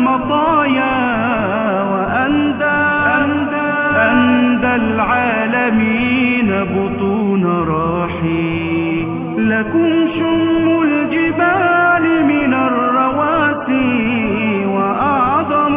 المطايا وأندى أندى العالمين بطون راحي لكم شم الجبال من الرواسي وأعظم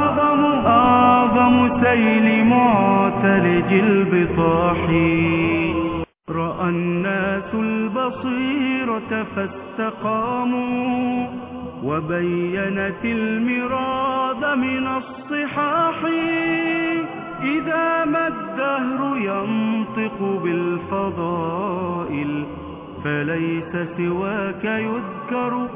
أعظم سيل معتلج البطاح رأى الناس البصيرة فاستقاموا وبينت المراد من الصحاح إذا ما الدهر ينطق بالفضائل فليس سواك يذكر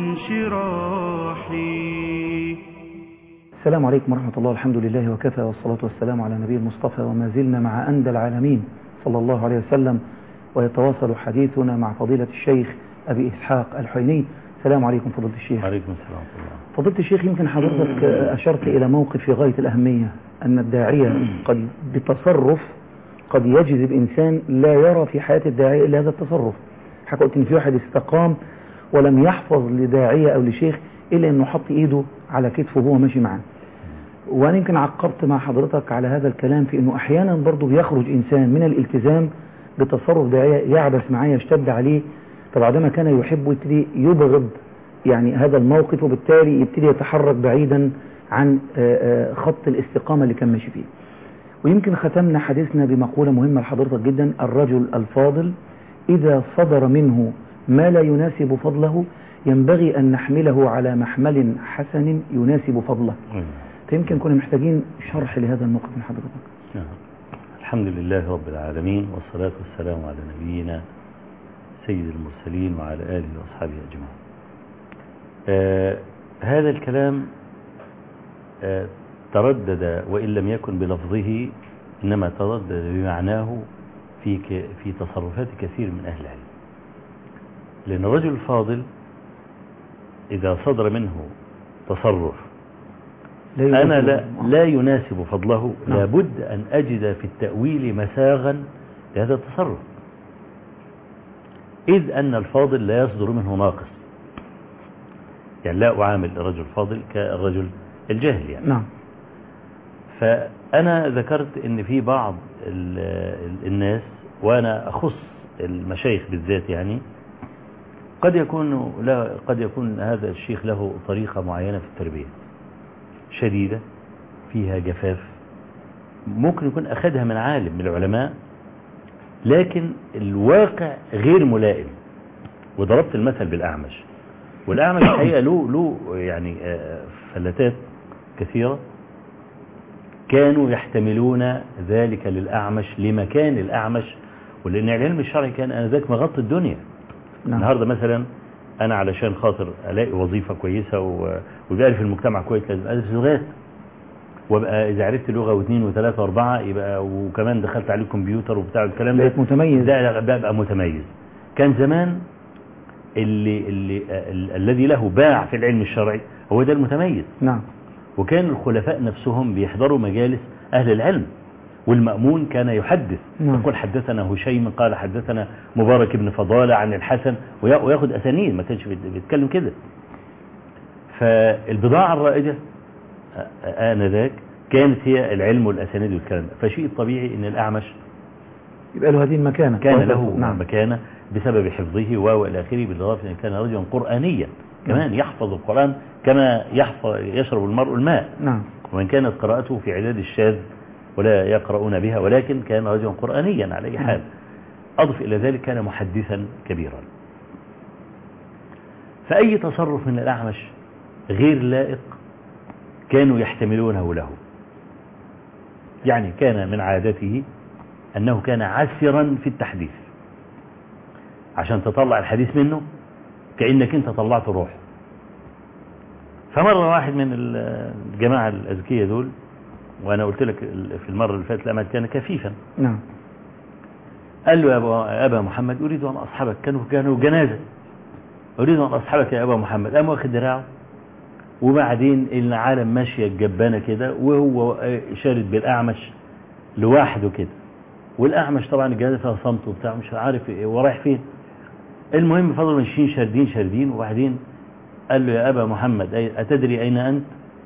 بانشراح السلام عليكم ورحمة الله الحمد لله وكفى والصلاة والسلام على نبي المصطفى وما زلنا مع أندى العالمين صلى الله عليه وسلم ويتواصل حديثنا مع فضيلة الشيخ أبي إسحاق الحيني السلام عليكم فضيلة الشيخ عليكم السلام ورحمة الله فضيلة الشيخ يمكن حضرتك أشرت إلى موقف في غاية الأهمية أن الداعية قد بتصرف قد يجذب إنسان لا يرى في حياة الداعية إلا هذا التصرف حكى قلت إن في واحد استقام ولم يحفظ لداعية أو لشيخ إلا أنه حط إيده على كتفه وهو ماشي معاه وأنا يمكن عقبت مع حضرتك على هذا الكلام في أنه أحيانا برضه بيخرج إنسان من الالتزام بتصرف داعية يعبث معاه يشتد عليه فبعدما كان يحب يبتدي يبغض يعني هذا الموقف وبالتالي يبتدي يتحرك بعيدا عن خط الاستقامة اللي كان ماشي فيه ويمكن ختمنا حديثنا بمقولة مهمة لحضرتك جدا الرجل الفاضل إذا صدر منه ما لا يناسب فضله ينبغي أن نحمله على محمل حسن يناسب فضله فيمكن كنا محتاجين شرح لهذا الموقف من حضرتك الحمد لله رب العالمين والصلاة والسلام على نبينا سيد المرسلين وعلى آله وأصحابه أجمعين آه هذا الكلام آه تردد وإن لم يكن بلفظه إنما تردد بمعناه في في تصرفات كثير من أهل العلم لأن الرجل الفاضل إذا صدر منه تصرف لا أنا لا, لا يناسب فضله نعم. لابد أن أجد في التأويل مساغا لهذا التصرف إذ أن الفاضل لا يصدر منه ناقص يعني لا أعامل الرجل الفاضل كالرجل الجاهل يعني نعم فأنا ذكرت أن في بعض ال- ال- الناس وأنا أخص المشايخ بالذات يعني قد يكون لا قد يكون هذا الشيخ له طريقة معينة في التربية شديدة فيها جفاف ممكن يكون أخذها من عالم من العلماء لكن الواقع غير ملائم وضربت المثل بالأعمش والأعمش الحقيقة له له يعني آه، فلتات كثيرة كانوا يحتملون ذلك للأعمش لمكان الأعمش ولأن العلم الشرعي كان آنذاك مغطي الدنيا نعم النهاردة مثلا أنا علشان خاطر ألاقي وظيفة كويسة و- ويبقى في المجتمع كويس لازم أدرس لغات وابقى إذا عرفت لغة واثنين وثلاثة وأربعة يبقى وكمان دخلت عليه الكمبيوتر وبتاع الكلام ده بقيت متميز ده بقى متميز كان زمان اللي اللي ال- الذي له باع في العلم الشرعي هو ده المتميز نعم وكان الخلفاء نفسهم بيحضروا مجالس أهل العلم والمأمون كان يحدث نعم. يقول حدثنا هشيم قال حدثنا مبارك بن فضالة عن الحسن ويا- وياخد أسانيد ما كانش بيت- بيتكلم كده فالبضاعة الرائجة آ- آنذاك كانت هي العلم والأسانيد والكلام ده فشيء طبيعي أن الأعمش يبقى له هذه المكانة كان له نعم مكانة بسبب حفظه و إلى آخره بالإضافة أن كان رجلا قرآنيا كمان يحفظ القرآن كما يحفظ يشرب المرء الماء نعم وإن كانت قراءته في عداد الشاذ ولا يقرؤون بها ولكن كان رجلا قرآنيا على أي حال أضف إلى ذلك كان محدثا كبيرا فأي تصرف من الأعمش غير لائق كانوا يحتملونه له يعني كان من عادته أنه كان عسرا في التحديث عشان تطلع الحديث منه كأنك انت طلعت روح فمرة واحد من الجماعة الأذكية دول وأنا قلت لك في المرة اللي فاتت لما كان كفيفا نعم قال له يا أبا, أبا محمد أريد أن أصحبك كانوا كانوا جنازة أريد أن أصحبك يا أبا محمد قام واخد دراعه وبعدين العالم ماشية الجبانة كده وهو شارد بالأعمش لوحده كده والأعمش طبعا الجنازة فيها صمت وبتاع مش عارف إيه ورايح فين المهم فضلوا ماشيين شاردين شاردين وبعدين قال له يا أبا محمد أي- أتدري أين أنت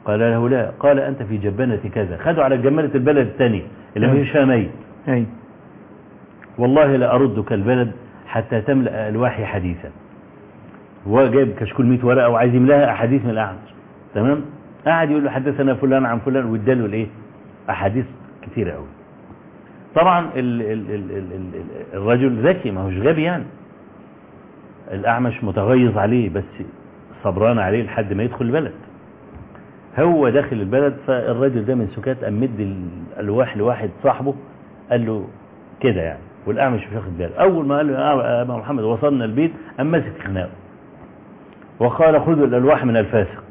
قال له لا قال أنت في جبانة كذا خدوا على جمالة البلد الثاني اللي ما فيش فيها ميت أي والله لا أردك البلد حتى تملأ ألواحي حديثا هو جايب كشكول 100 ورقة وعايز يملاها أحاديث من الأعمش تمام قاعد يقول له حدثنا فلان عن فلان واداله الايه أحاديث كتيرة قوي طبعا ال ال ال ال ال ال الرجل ذكي ما هوش غبي يعني الأعمش متغيظ عليه بس صبران عليه لحد ما يدخل البلد هو داخل البلد فالراجل ده من سكات قام مدي الألواح لواحد صاحبه قال له كده يعني والأعمش مش واخد باله أول ما قال له يا أبا محمد وصلنا البيت قام ماسك خناقه وقال خذوا الألواح من الفاسق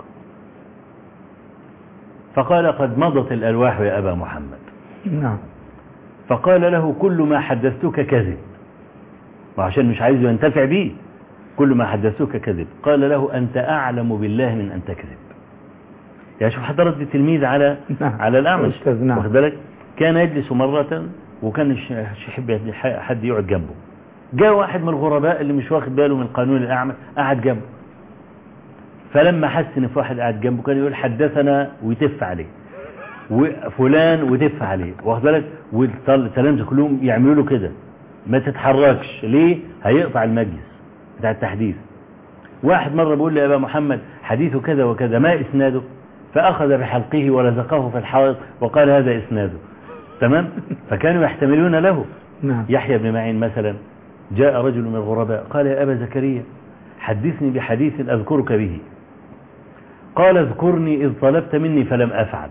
فقال قد مضت الألواح يا أبا محمد نعم فقال له كل ما حدثتك كذب وعشان مش عايزه ينتفع بيه كل ما حدثتك كذب قال له أنت أعلم بالله من أن تكذب يعني شوف حضرت التلميذ على نعم. على الأعمش أستاذ نعم. واخد بالك كان يجلس مرة وكان مش مش يحب حد يقعد جنبه جاء واحد من الغرباء اللي مش واخد باله من قانون الأعمى قعد جنبه فلما حس ان في واحد قاعد جنبه كان يقول حدثنا ويتف عليه وفلان وتف عليه واخد بالك والتلامذه كلهم يعملوا له كده ما تتحركش ليه هيقطع المجلس بتاع التحديث واحد مرة بيقول لي يا أبا محمد حديثه كذا وكذا ما إسناده فأخذ بحلقه ولزقه في الحائط وقال هذا إسناده تمام فكانوا يحتملون له نعم يحيى بن معين مثلا جاء رجل من الغرباء قال يا أبا زكريا حدثني بحديث أذكرك به قال اذكرني إذ طلبت مني فلم أفعل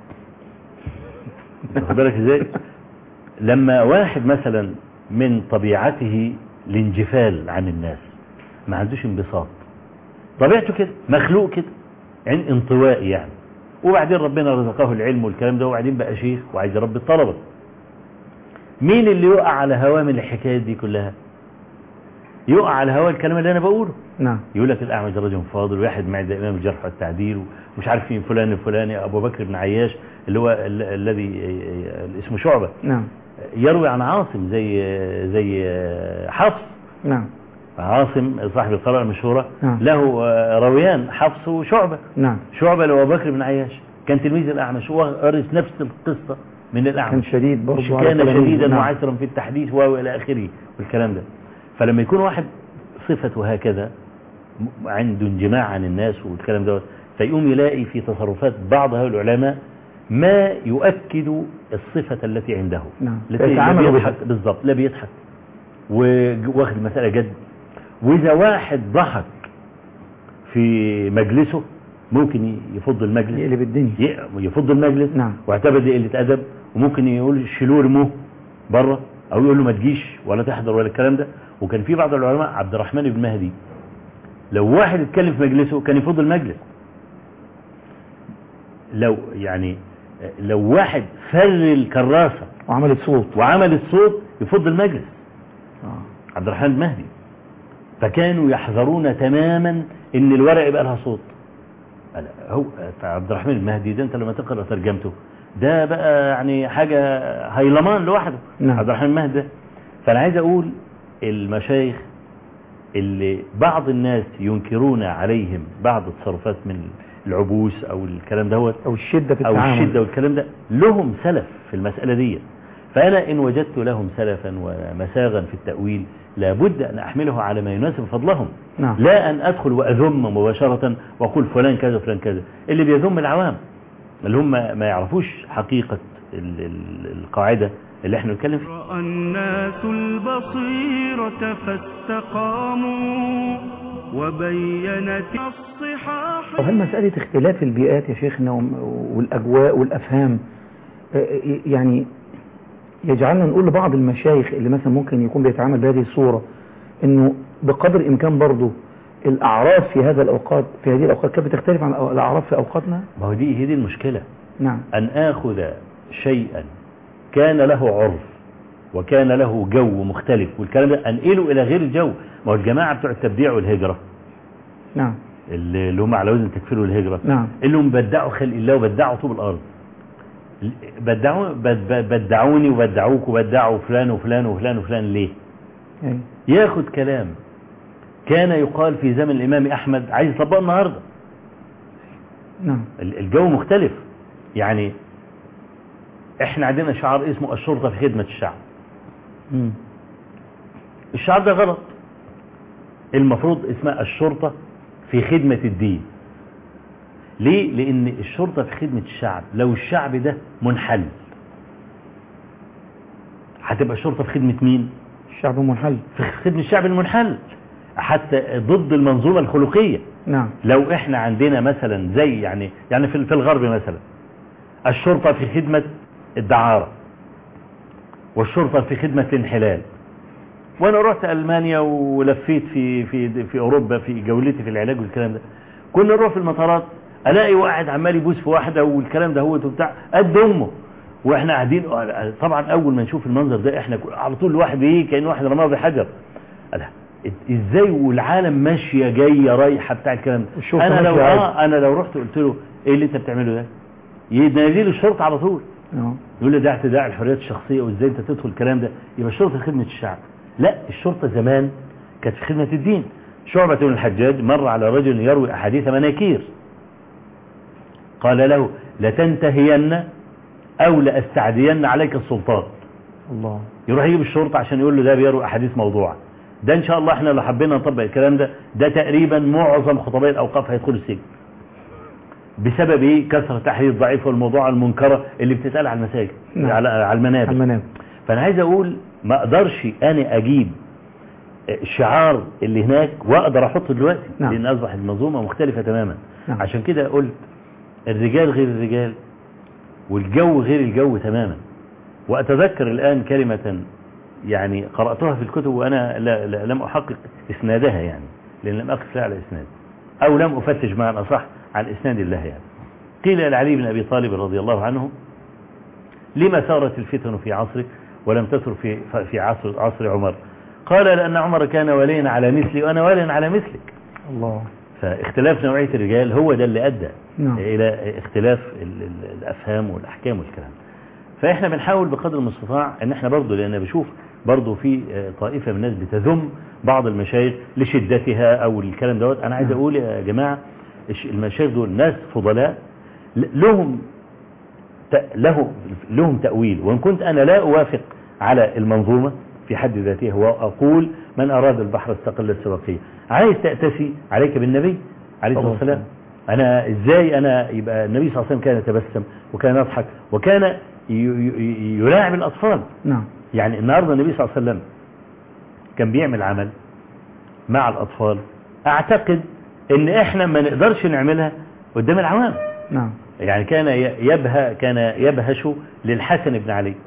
واخد بالك ازاي لما واحد مثلا من طبيعته الانجفال عن الناس ما عندوش انبساط طبيعته كده مخلوق كده يعني انطوائي يعني وبعدين ربنا رزقه العلم والكلام ده وبعدين بقى شيخ وعايز يربي الطلبة مين اللي يقع على هواه من الحكايات دي كلها يقع على هواه الكلام اللي انا بقوله نعم يقول لك الأعمش رجل فاضل واحد معد إمام الجرح والتعديل ومش عارف مين فلان الفلاني أبو بكر بن عياش اللي هو ال- الذي اسمه شعبة نعم يروي عن عاصم زي زي حفص نعم عاصم صاحب القراءة المشهورة نعم. له رويان حفص وشعبة نعم شعبة لأبو بكر بن عياش كان تلميذ الأعمش هو ورث نفس القصة من كان الأعمش شديد برضه على كان تلاميذه. شديدا نعم. وعسرا في التحديث والى اخره والكلام ده فلما يكون واحد صفته هكذا م- عنده انجماع عن الناس والكلام ده فيقوم يلاقي في تصرفات بعض هؤلاء العلماء ما يؤكد الصفة التي عنده نعم. التي لا يتعامل بيضحك بها. بالضبط لا بيضحك واخد المسألة جد وإذا واحد ضحك في مجلسه ممكن يفض المجلس يقلب الدنيا ي- يفض المجلس نعم. واعتبر دي قله ادب وممكن يقول شيلوه رموه بره او يقول له ما تجيش ولا تحضر ولا الكلام ده وكان في بعض العلماء عبد الرحمن بن مهدي لو واحد اتكلم في مجلسه كان يفض المجلس لو يعني لو واحد فر الكراسه وعملت صوت وعمل الصوت يفض المجلس آه. عبد الرحمن المهدي فكانوا يحذرون تماما ان الورق يبقى لها صوت قال هو عبد الرحمن المهدي ده انت لما تقرا ترجمته ده بقى يعني حاجه هيلمان لوحده نعم. عبد الرحمن المهدي ده فانا عايز اقول المشايخ اللي بعض الناس ينكرون عليهم بعض التصرفات من العبوس او الكلام دوت او الشدة في او التعامل الشدة والكلام ده لهم سلف في المسألة دي فأنا إن وجدت لهم سلفا ومساغا في التأويل لابد أن أحمله على ما يناسب فضلهم نعم. لا أن أدخل وأذم مباشرة وأقول فلان كذا فلان كذا اللي بيذم العوام اللي هم ما يعرفوش حقيقة ال- ال- القاعدة اللي احنا نتكلم فيها رأى الناس البصيرة فاستقاموا وبينت الصحاح وهل مسألة اختلاف البيئات يا شيخنا وم- والأجواء والأفهام آه، يعني يجعلنا نقول لبعض المشايخ اللي مثلا ممكن يكون بيتعامل بهذه الصورة انه بقدر الامكان برضه الاعراف في هذا الاوقات في هذه الاوقات كانت بتختلف عن الاعراف في اوقاتنا ما هو دي هي دي المشكلة نعم أن آخذ شيئا كان له عرف وكان له جو مختلف والكلام ده أنقله إلى غير الجو ما هو الجماعة بتوع التبديع والهجرة نعم اللي اللي هم على وزن التكفير والهجرة نعم اللي هم بدعوا خلق الله وبدعوا طوب الأرض بدعوا بد- بد- بدعوني وبدعوك وبدعوا فلان وفلان وفلان وفلان ليه أي. ياخد كلام كان يقال في زمن الإمام أحمد عايز يطبقه النهاردة نعم ال- الجو مختلف يعني احنا عندنا شعار اسمه الشرطة في خدمة الشعب مم. الشعار ده غلط المفروض اسمها الشرطة في خدمة الدين ليه؟ لأن الشرطة في خدمة الشعب لو الشعب ده منحل هتبقى الشرطة في خدمة مين؟ الشعب منحل في خدمة الشعب المنحل حتى ضد المنظومة الخلقية نعم لو احنا عندنا مثلا زي يعني يعني في في الغرب مثلا الشرطة في خدمة الدعارة والشرطة في خدمة الانحلال وانا رحت المانيا ولفيت في في في اوروبا في جولتي في العلاج والكلام ده كنا نروح في المطارات الاقي واحد عمال يبوس في واحده والكلام ده هو وبتاع قد امه واحنا قاعدين طبعا اول ما نشوف المنظر ده احنا على طول الواحد ايه كان واحد رماه بحجر قال ازاي والعالم ماشيه جايه رايحه بتاع الكلام ده الشرطة انا لو ماشية عادي. اه انا لو رحت قلت له ايه اللي انت بتعمله ده ينادي له الشرطه على طول آه. يقول لي ده اعتداء على الحريات الشخصيه وازاي انت تدخل الكلام ده يبقى الشرطه خدمه الشعب لا الشرطه زمان كانت في خدمه الدين شعبة بن الحجاج مر على رجل يروي احاديث مناكير قال له لتنتهين او لاستعدين عليك السلطان الله يروح يجيب الشرطه عشان يقول له ده بيروي احاديث موضوعه ده ان شاء الله احنا لو حبينا نطبق الكلام ده ده تقريبا معظم خطباء الاوقاف هيدخلوا السجن بسبب ايه كثره تحرير الضعيف والموضوع المنكره اللي بتتقال على المساجد نعم. على على المنابر المنام فانا عايز اقول ما اقدرش انا اجيب الشعار اللي هناك واقدر احطه دلوقتي نعم. لان اصبحت المنظومه مختلفه تماما نعم. عشان كده قلت الرجال غير الرجال والجو غير الجو تماما واتذكر الان كلمه يعني قراتها في الكتب وانا لا لا لم احقق اسنادها يعني لان لم اقف لها على اسناد او لم افتش معنى اصح عن اسناد الله يعني قيل لعلي بن ابي طالب رضي الله عنه لما ثارت الفتن في عصرك ولم تثر في في عصر عصر عمر قال لأن عمر كان وليا على مثلي وأنا وليا على مثلك الله فاختلاف نوعية الرجال هو ده اللي أدى نعم. إلى اختلاف ال- ال- الأفهام والأحكام والكلام فإحنا بنحاول بقدر المستطاع أن إحنا برضو لأن بشوف برضو في آه، طائفة من الناس بتذم بعض المشايخ لشدتها أو الكلام دوت أنا عايز نعم. أقول يا جماعة الش- المشايخ دول ناس فضلاء ل- لهم ت- له لهم تأويل وإن كنت أنا لا أوافق على المنظومة في حد ذاتها وأقول من أراد البحر استقل السبقية عايز تأتسي عليك بالنبي عليه الصلاة والسلام أنا إزاي أنا يبقى النبي صلى الله عليه وسلم كان يتبسم وكان يضحك وكان ي- ي- يلاعب الأطفال نعم يعني النهاردة النبي صلى الله عليه وسلم كان بيعمل عمل مع الأطفال أعتقد إن إحنا ما نقدرش نعملها قدام العوام نعم يعني كان يبهى كان يبهش للحسن بن علي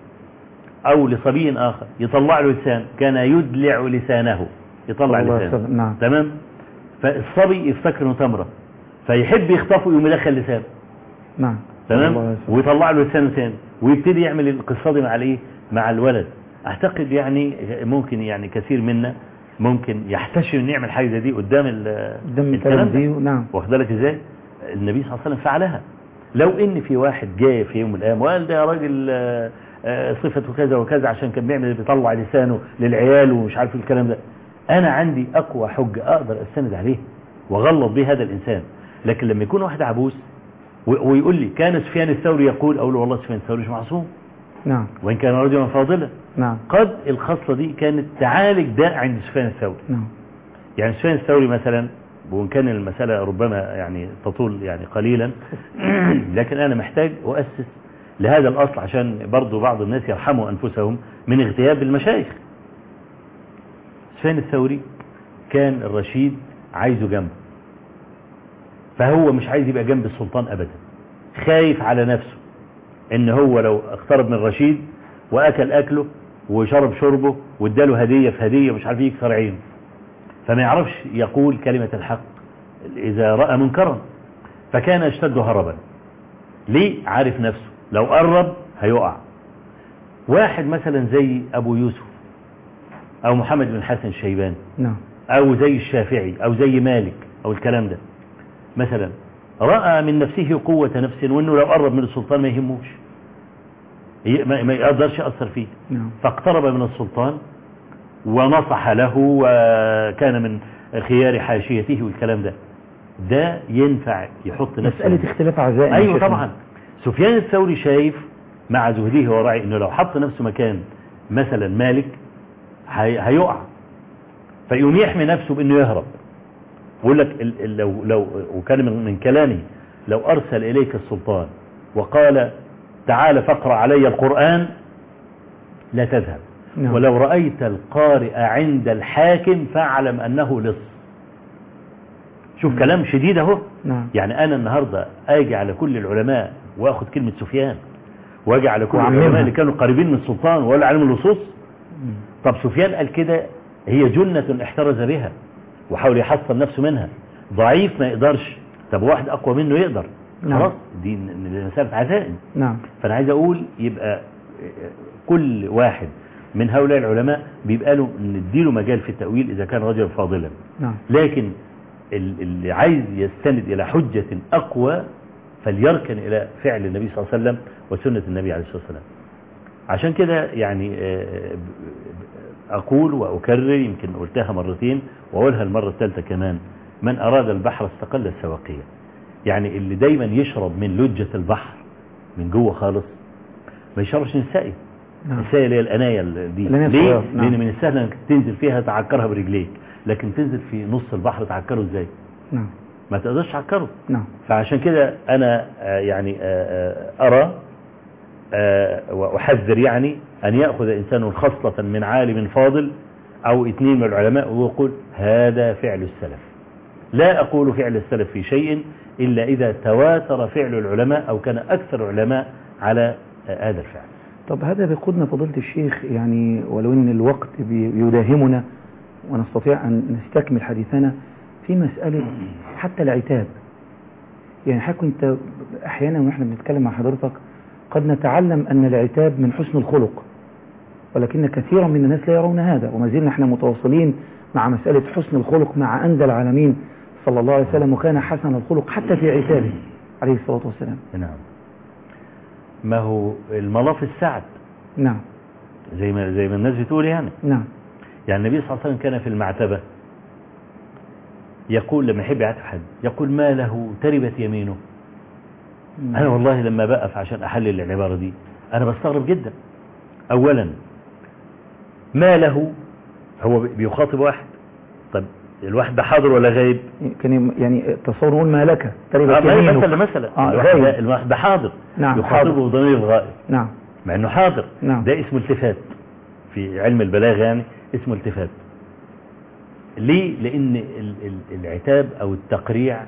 أو لصبي آخر يطلع له لسان كان يدلع لسانه يطلع الله لسانه يسلم. نعم تمام فالصبي يفتكر انه تمرة فيحب يخطفه يقوم يدخل لسانه نعم الله تمام يسلم. ويطلع له لسانه تاني ويبتدي يعمل القصة دي مع الايه مع الولد اعتقد يعني ممكن يعني كثير منا ممكن يحتشم انه يعمل حاجه زي دي قدام ال- قدام الكلام ده. التلاميذ نعم واخد بالك ازاي النبي صلى الله عليه وسلم فعلها لو ان في واحد جاي في يوم من الايام وقال ده يا راجل آه، آه، صفته كذا وكذا عشان كان بيعمل بيطلع لسانه للعيال ومش عارف الكلام ده انا عندي اقوى حجه اقدر استند عليه واغلط به هذا الانسان لكن لما يكون واحد عبوس و- ويقول لي كان سفيان الثوري يقول اقول له والله سفيان الثوري مش معصوم نعم وان كان رجلا فاضلا نعم قد الخصله دي كانت تعالج داء عند سفيان الثوري نعم يعني سفيان الثوري مثلا وإن كان المسألة ربما يعني تطول يعني قليلا لكن أنا محتاج أؤسس لهذا الأصل عشان برضو بعض الناس يرحموا أنفسهم من اغتياب المشايخ سفيان الثوري كان الرشيد عايزه جنبه فهو مش عايز يبقى جنب السلطان أبدا خايف على نفسه ان هو لو اقترب من الرشيد واكل اكله وشرب شربه واداله هدية في هدية مش عارف يكسر عينه فما يعرفش يقول كلمة الحق إذا رأى منكرا فكان يشتد هربا ليه عارف نفسه لو قرب هيقع واحد مثلا زي أبو يوسف أو محمد بن حسن الشيباني نعم أو زي الشافعي أو زي مالك أو الكلام ده مثلا رأى من نفسه قوة نفس وأنه لو قرب من السلطان ما يهموش ي- ما ما يقدرش يأثر فيه نعم فاقترب من السلطان ونصح له وكان من خيار حاشيته والكلام ده ده ينفع يحط نفسه مسألة اختلاف عزائم يا ايوه شيخنا. طبعا سفيان الثوري شايف مع زهده ورعي انه لو حط نفسه مكان مثلا مالك هي هيقع فيقوم يحمي نفسه بانه يهرب بيقول لك ال- ال- لو لو وكان من من كلامه لو ارسل اليك السلطان وقال تعال فاقرا علي القران لا تذهب نعم. ولو رايت القارئ عند الحاكم فاعلم انه لص شوف كلام شديد اهو نعم يعني انا النهاردة اجي على كل العلماء واخد كلمة سفيان واجي على كل وأعممها. العلماء اللي كانوا قريبين من السلطان ولا علم اللصوص طب سفيان قال كده هي جنة احترز بها وحاول يحصن نفسه منها ضعيف ما يقدرش طب واحد اقوى منه يقدر نعم. خلاص دي ن- دي مسألة عزائم نعم فانا عايز اقول يبقى كل واحد من هؤلاء العلماء بيبقى له نديله مجال في التأويل اذا كان رجلا فاضلا نعم لكن ال- اللي عايز يستند إلى حجة أقوى فليركن إلى فعل النبي صلى الله عليه وسلم وسنة النبي عليه الصلاة والسلام عشان كده يعني آه، ب- ب- أقول وأكرر يمكن قلتها مرتين وأقولها المرة الثالثة كمان من أراد البحر استقل السواقية يعني اللي دايما يشرب من لجة البحر من جوه خالص ما يشربش من السائل نعم السائل اللي هي الأناية ال- دي الأناية ليه؟ الصغيرة، نعم. لأن من السهل انك تنزل فيها تعكرها برجليك لكن تنزل في نص البحر تعكره ازاي نعم ما تقدرش تعكره نعم فعشان كده انا آه، يعني آه، آه، ارى آه، واحذر يعني ان ياخذ انسان خصله من عالم فاضل او اثنين من العلماء ويقول هذا فعل السلف لا اقول فعل السلف في شيء الا اذا تواتر فعل العلماء او كان اكثر العلماء على آه، هذا الفعل طب هذا بيقودنا فضيلة الشيخ يعني ولو ان الوقت بي- بيداهمنا ونستطيع ان نستكمل حديثنا في مسألة حتى العتاب يعني حضرتك انت احيانا واحنا بنتكلم مع حضرتك قد نتعلم ان العتاب من حسن الخلق ولكن كثيرا من الناس لا يرون هذا وما زلنا احنا متواصلين مع مسألة حسن الخلق مع أندى العالمين صلى الله عليه وسلم وكان حسن الخلق حتى في عتابه عليه الصلاة والسلام نعم ما هو الملاف السعد نعم زي ما زي ما الناس بتقول يعني نعم يعني النبي صلى الله عليه وسلم كان في المعتبة يقول لما يحب يعتب حد يقول ما له تربت يمينه أنا والله لما بقف عشان أحلل العبارة دي أنا بستغرب جدا أولا ما له هو بيخاطب واحد طب الواحد ده حاضر ولا غايب كان يعني تصور نقول ما لك تربت آه، يمينك مثلا مثلا آه، الواحد غايب. ده- الواحد ده حاضر نعم، يخاطبه حاضر. بضمير الغائب نعم مع انه حاضر نعم. ده اسمه التفات في علم البلاغة يعني اسمه التفات ليه لان ال- ال- العتاب او التقريع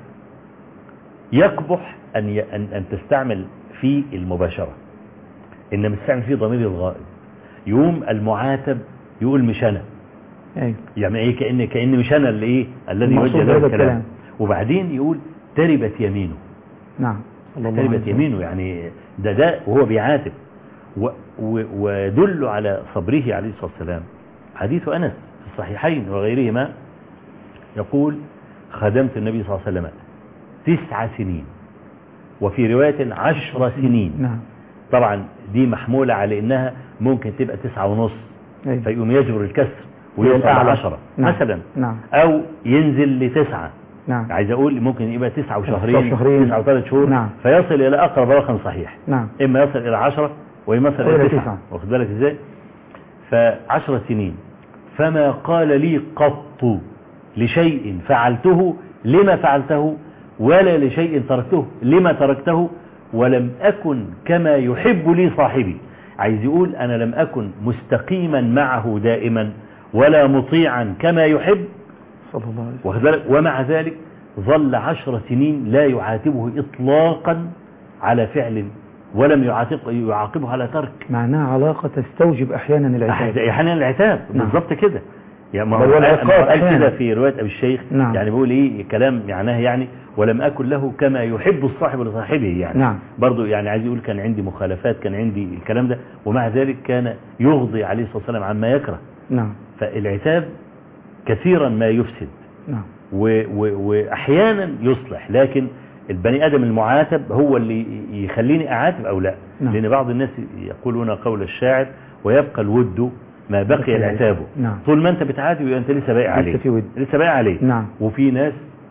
يقبح ان ي- ان ان تستعمل فيه المباشرة انما تستعمل فيه ضمير الغائب يوم المعاتب يقول مش انا أيوة. يعني ايه كأن كأن مش انا اللي ايه الذي المقصود يوجه له بهذا الكلام الكلام. وبعدين يقول تربت يمينه نعم صلى الله عليه تربت وسلم. يمينه يعني ده ده وهو بيعاتب و- و- ودل على صبره عليه الصلاة والسلام حديث أنس في الصحيحين وغيرهما يقول خدمت النبي صلى الله عليه وسلم تسع سنين وفي رواية عشر سنين نعم طبعا دي محمولة على انها ممكن تبقى تسعة ونص أيوة. فيقوم يجبر الكسر هي ويوصل الأعلى. لعشرة نعم. مثلا نعم او ينزل لتسعة نعم عايز اقول ممكن يبقى تسعة تسعة وشهرين وشهرين. تسعة وثلاث شهور نعم. فيصل الى اقرب رقم صحيح نعم اما يصل الى عشرة واما يصل أو إلى الى تسعة. تسعة واخد بالك ازاي فعشرة سنين فما قال لي قط لشيء فعلته لما فعلته ولا لشيء تركته لما تركته ولم أكن كما يحب لي صاحبي عايز يقول أنا لم أكن مستقيما معه دائما ولا مطيعا كما يحب صلى الله عليه وسلم واخد بالك ومع ذلك ظل عشر سنين لا يعاتبه إطلاقا على فعل ولم يعاتب- يعاقبه على ترك معناها علاقة تستوجب أحيانا العتاب احيانا العتاب نعم. بالظبط كده يعني ما بل هو والعقاب ما هو قال أحيانا. كده في روايه ابي الشيخ نعم. يعني بيقول ايه كلام معناه يعني ولم اكن له كما يحب الصاحب لصاحبه يعني نعم. برضه يعني عايز يقول كان عندي مخالفات كان عندي الكلام ده ومع ذلك كان يغضي عليه الصلاه والسلام عما يكره نعم فالعتاب كثيرا ما يفسد نعم و و واحيانا يصلح لكن البني ادم المعاتب هو اللي يخليني اعاتب او لا نعم. لان بعض الناس يقولون قول الشاعر ويبقى الود ما بقي العتاب نعم. طول ما انت بتعاتب يبقى انت لسه باقي عليه لسه في ود. لسه باقي عليه نعم. وفي ناس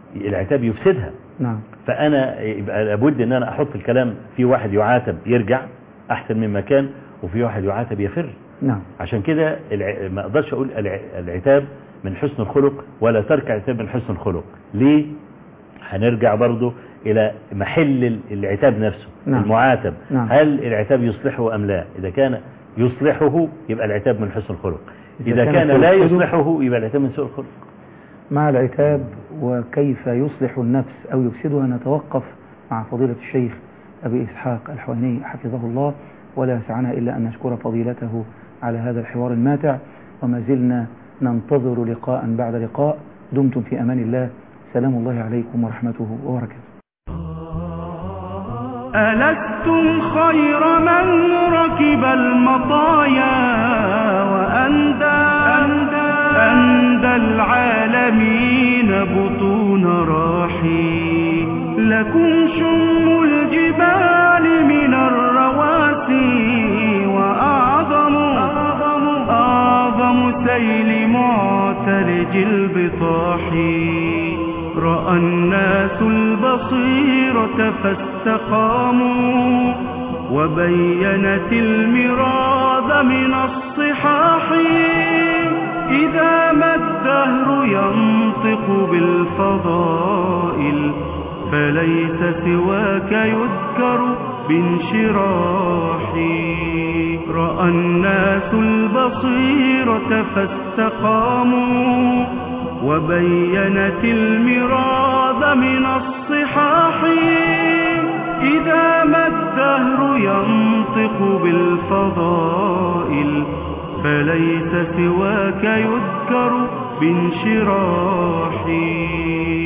العتاب يفسدها نعم فانا يبقى لابد ان انا احط الكلام في واحد يعاتب يرجع احسن مما كان وفي واحد يعاتب يفر نعم عشان كده الع... ما اقدرش اقول الع... العتاب من حسن الخلق ولا ترك العتاب من حسن الخلق ليه هنرجع برضو الى محل ال- العتاب نفسه نعم. المعاتب نعم. هل العتاب يصلحه ام لا اذا كان يصلحه يبقى العتاب من حسن الخلق إذا اذا كان كان لا سيفسده- يصلحه يبقى العتاب من سوء الخلق مع العتاب وكيف يصلح النفس أو يفسدها نتوقف مع فضيلة الشيخ أبي إسحاق الحويني حفظه الله ولا يسعنا إلا أن نشكر فضيلته على هذا الحوار الماتع وما زلنا ننتظر لقاء بعد لقاء دمتم في أمان الله سلام الله عليكم ورحمته وبركاته ألستم خير من ركب المطايا وأندى أندى, أندى العالمين بطون راحي لكم شم الجبال من الرواسي وأعظم أعظم, أعظم سيل معتلج البطاح رأى الناس البصيرة فاستقاموا وبينت المراد من الصحاح إذا ما الدهر ينطق بالفضائل فليس سواك يذكر بانشراح رأى الناس البصيرة فاستقاموا وبينت المراد من الصحاح إذا ما الدهر ينطق بالفضائل فليس سواك يذكر بانشراح